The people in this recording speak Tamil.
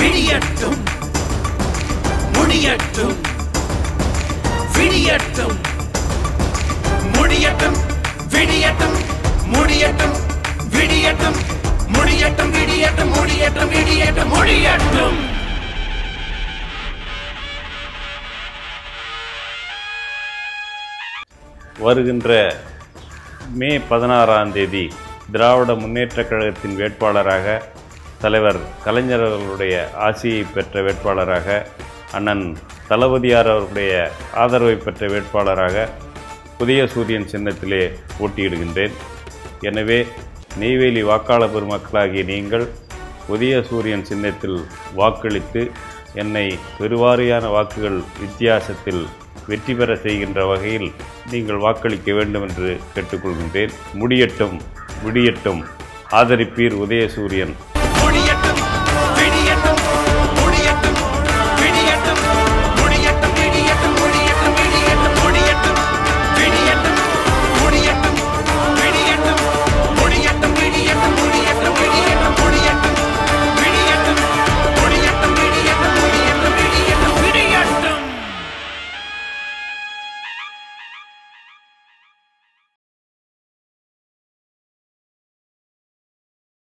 விடியட்டும் முடியட்டும் விடியட்டும் முடியட்டும் விடியட்டும் முடியட்டும் விடியட்டும் முடியட்டும் விடியட்டும் முடியட்டும் விடியட்டும் முடியட்டும் வருகின்ற மே பதினாறாம் தேதி திராவிட முன்னேற்றக் கழகத்தின் வேட்பாளராக தலைவர் கலைஞர் அவர்களுடைய ஆசியை பெற்ற வேட்பாளராக அண்ணன் தளபதியார் அவர்களுடைய ஆதரவை பெற்ற வேட்பாளராக புதிய சூரியன் சின்னத்திலே போட்டியிடுகின்றேன் எனவே நெய்வேலி வாக்காளர் பெருமக்களாகிய நீங்கள் புதிய சூரியன் சின்னத்தில் வாக்களித்து என்னை பெருவாரியான வாக்குகள் வித்தியாசத்தில் வெற்றி பெற செய்கின்ற வகையில் நீங்கள் வாக்களிக்க வேண்டும் என்று கேட்டுக்கொள்கின்றேன் முடியட்டும் விடியட்டும் ஆதரிப்பீர் உதயசூரியன்